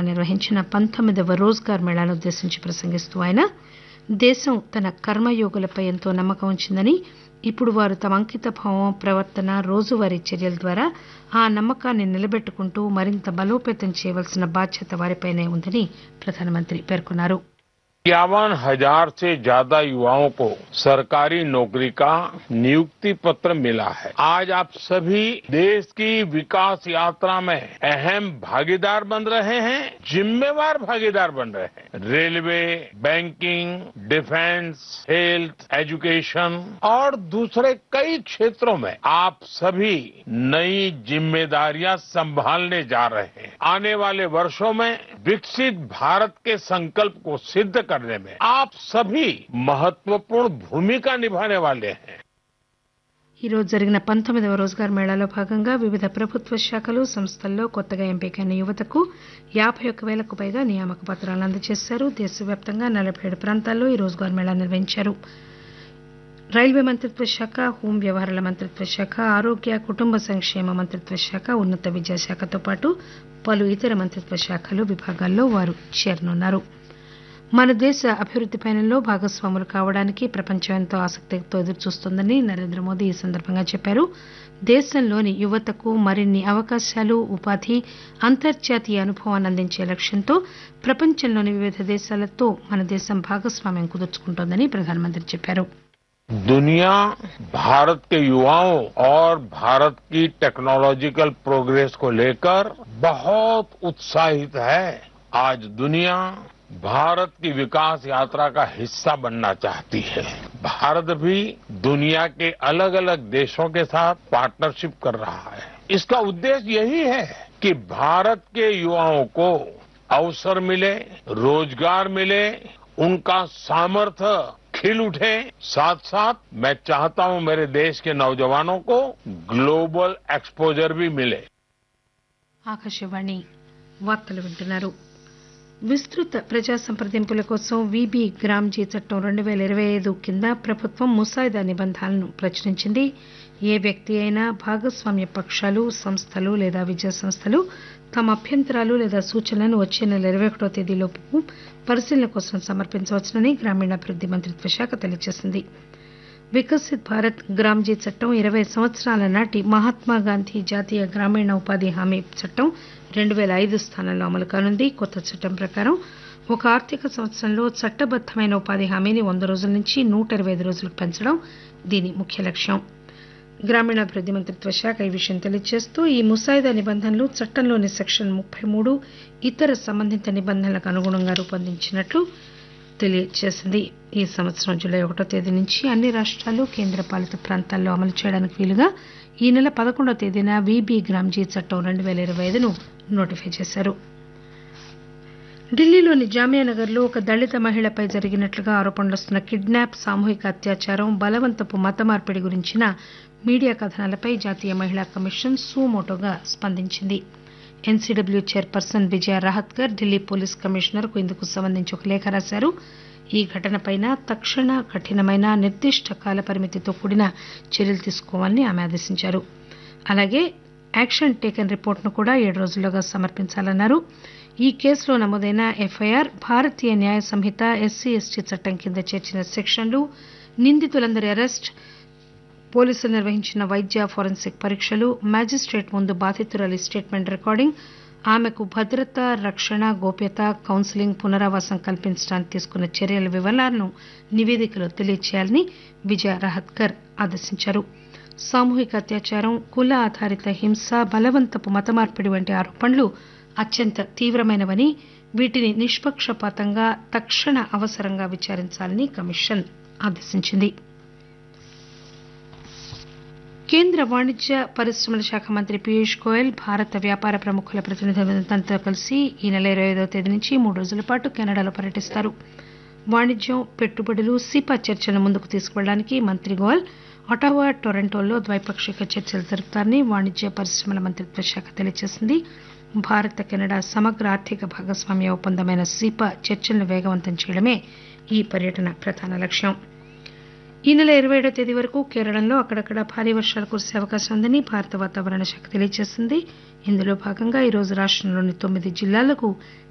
నిర్వహించిన పంతొమ్మిదవ రోజ్గార్ మేళాను ఉద్దేశించి ప్రసంగిస్తూ ఆయన దేశం తన కర్మయోగులపై ఎంతో నమ్మకం ఉంచిందని ఇప్పుడు వారు తమ అంకితభావం ప్రవర్తన రోజువారీ చర్యల ద్వారా ఆ నమ్మకాన్ని నిలబెట్టుకుంటూ మరింత బలోపేతం చేయవలసిన బాధ్యత వారిపైనే ఉందని ప్రధానమంత్రి పేర్కొన్నారు इक्यावन हजार से ज्यादा युवाओं को सरकारी नौकरी का नियुक्ति पत्र मिला है आज आप सभी देश की विकास यात्रा में अहम भागीदार बन रहे हैं जिम्मेवार भागीदार बन रहे हैं railway banking defence health education और दूसरे कई क्षेत्रों में आप सभी नई जिम्मेदारियां संभालने जा रहे हैं आने वाले वर्षों में विकसित भारत के संकल्प को सिद्ध करने में आप सभी महत्वपूर्ण भूमिका निभाने वाले हैं ఈ రోజు జరిగిన పంతొమ్మిదవ రోజ్గార్ మేళాలో భాగంగా వివిధ ప్రభుత్వ శాఖలు సంస్థల్లో కొత్తగా ఎంపికైన యువతకు యాభై ఒక్క వేలకు పైగా నియామక పత్రాలను అందజేశారు దేశవ్యాప్తంగా నలభై ఏడు ప్రాంతాల్లో ఈ రోజ్గార్ మేళా నిర్వహించారు రైల్వే మంత్రిత్వ శాఖ హోం వ్యవహారాల మంత్రిత్వ శాఖ ఆరోగ్య కుటుంబ సంక్షేమ మంత్రిత్వ శాఖ ఉన్నత విద్యాశాఖతో పాటు పలు ఇతర మంత్రిత్వ శాఖలు విభాగాల్లో వారు చేరనున్నారు మన దేశ అభివృద్ది పయనంలో భాగస్వాములు కావడానికి ప్రపంచం ఎంతో ఆసక్తితో ఎదురుచూస్తోందని నరేంద్ర మోదీ ఈ సందర్భంగా చెప్పారు దేశంలోని యువతకు మరిన్ని అవకాశాలు ఉపాధి అంతర్జాతీయ అనుభవాన్ని అందించే లక్ష్యంతో ప్రపంచంలోని వివిధ దేశాలతో మన దేశం భాగస్వామ్యం కుదుర్చుకుంటోందని ప్రధానమంత్రి చెప్పారు दुनिया भारत के युवाओं और भारत की टेक्नोलॉजिकल प्रोग्रेस को लेकर बहुत उत्साहित है आज दुनिया भारत की विकास यात्रा का हिस्सा बनना चाहती है भारत भी दुनिया के अलग अलग देशों के साथ पार्टनरशिप कर रहा है इसका उद्देश्य यही है कि भारत के युवाओं को अवसर मिले रोजगार मिले उनका सामर्थ्य खिल उठे साथ साथ मैं चाहता हूं मेरे देश के नौजवानों को ग्लोबल एक्सपोजर भी मिले ఆకాశవాణి వార్తలు వింటున్నారు విస్తృత ప్రజా సంప్రదింపుల కోసం వీబీ గ్రామ్జీ చట్టం రెండు పేల ఇరవై ఐదు కింద ప్రభుత్వం ముసాయిదా నిబంధనలను ప్రచురించింది ఏ వ్యక్తి అయినా భాగస్వామ్య పక్షాలు సంస్థలు లేదా విద్యా సంస్థలు తమ అభ్యంతరాలు లేదా సూచనలను వచ్చే నెల ఇరవై ఒకటో తేదీలోపు పరిశీలన కోసం సమర్పించవచ్చునని గ్రామీణాభివృద్ది మంత్రిత్వ శాఖ తెలియజేసింది వికసిత్ భారత్ గ్రామ్జీ చట్టం ఇరవై సంవత్సరాల నాటి మహాత్మాగాంధీ జాతీయ గ్రామీణ ఉపాధి హామీ చట్టం రెండు పేల ఐదు స్థానంలో అమలు కానుంది కొత్త చట్టం ప్రకారం ఒక ఆర్థిక సంవత్సరంలో చట్టబద్దమైన ఉపాధి హామీని వంద రోజుల నుంచి నూట ఇరవై ఐదు రోజులకు పెంచడం దీని ముఖ్య లక్ష్యం గ్రామీణాభివృద్ది మంత్రిత్వ శాఖ ఈ విషయం తెలియజేస్తూ ఈ ముసాయిదా నిబంధనలు చట్టంలోని సెక్షన్ ముప్పై మూడు ఇతర సంబంధిత నిబంధనలకు అనుగుణంగా రూపొందించినట్లు తెలియజేసింది ఈ సంవత్సరం జూలై ఒకటో తేదీ నుంచి అన్ని రాష్ట్రాలు కేంద్రపాలిత ప్రాంతాల్లో అమలు చేయడానికి వీలుగా ఈ నెల పదకొండవ తేదీన వీబీ గ్రామ్జీ చట్టం రెండు పేల ఇరవై ఐదును నోటిఫై చేశారు ఢిల్లీలోని జామియానగర్లో ఒక దళిత మహిళపై జరిగినట్లుగా ఆరోపణలు వస్తున్న కిడ్నాప్ సామూహిక అత్యాచారం బలవంతపు మత మార్పిడి గురించిన మీడియా కథనాలపై జాతీయ మహిళా కమిషన్ సుమోటోగా స్పందించింది NCW chairperson Vijaya Rahatkar Delhi police కమిషనర్కు ఇందుకు సంబంధించి ఒక లేఖ రాశారు ఈ ఘటనపై తక్షణ కఠినమైన నిర్దిష్ట కాల పరిమితితో కూడిన చర్యలు తీసుకోవాలని ఆమె ఆదేశించారు అలాగే యాక్షన్ టేకన్ రిపోర్టును కూడా ఏడు రోజుల్లోగా సమర్పించాలన్నారు ఈ కేసులో నమోదైన ఎఫ్ఐఆర్ భారతీయ న్యాయ సంహిత ఎస్సీ ఎస్టీ చట్టం కింద చేర్చిన సెక్షన్లు నిందితులందరి అరెస్ట్ పోలీసులు నిర్వహించిన వైద్య ఫోరెన్సిక్ పరీక్షలు మ్యాజిస్టేట్ ముందు బాధితురాలి స్టేట్మెంట్ రికార్డింగ్ ఆమెకు భద్రత రక్షణ గోప్యత కౌన్సిలింగ్ పునరావాసం కల్పించడానికి తీసుకున్న చర్యల వివరాలను నివేదికలో తెలియజేయాలని విజయ రహత్కర్ ఆదేశించారు సామూహిక అత్యాచారం కుల ఆధారిత హింస బలవంతపు మత మార్పిడి వంటి ఆరోపణలు అత్యంత తీవ్రమైనవని వీటిని నిష్పక్షపాతంగా తక్షణ అవసరంగా విచారించాలని కమిషన్ ఆదేశించింది కేంద్ర వాణిజ్య పరిశ్రమల శాఖ మంత్రి పీయూష్ గోయల్ భారత వ్యాపార ప్రముఖుల ప్రతినిధులతో కలిసి ఈ నెల ఇరవై ఐదవ తేదీ నుంచి మూడు రోజుల పాటు కెనడాలో పర్యటిస్తారు వాణిజ్యం పెట్టుబడులు సిపా చర్చలను ముందుకు తీసుకువెళ్ళడానికి మంత్రి గోయల్ ఒటావా టొరంటోలో ద్వైపాక్షిక చర్చలు జరుపుతారని వాణిజ్య పరిశ్రమల మంత్రిత్వ శాఖ తెలియజేసింది భారత కెనడా సమగ్ర ఆర్థిక భాగస్వామ్య ఒప్పందమైన సిపా చర్చలను వేగవంతం చేయడమే ఈ పర్యటన ప్రధాన లక్ష్యం ఈ నెల ఇరవై ఏడో తేదీ వరకు కేరళలో అక్కడక్కడ భారీ వర్షాలు కురిసే అవకాశం ఉందని భారత వాతావరణ శాఖ తెలియజేసింది ఇందులో భాగంగా ఈరోజు రాష్టంలోని తొమ్మిది జిల్లాలకు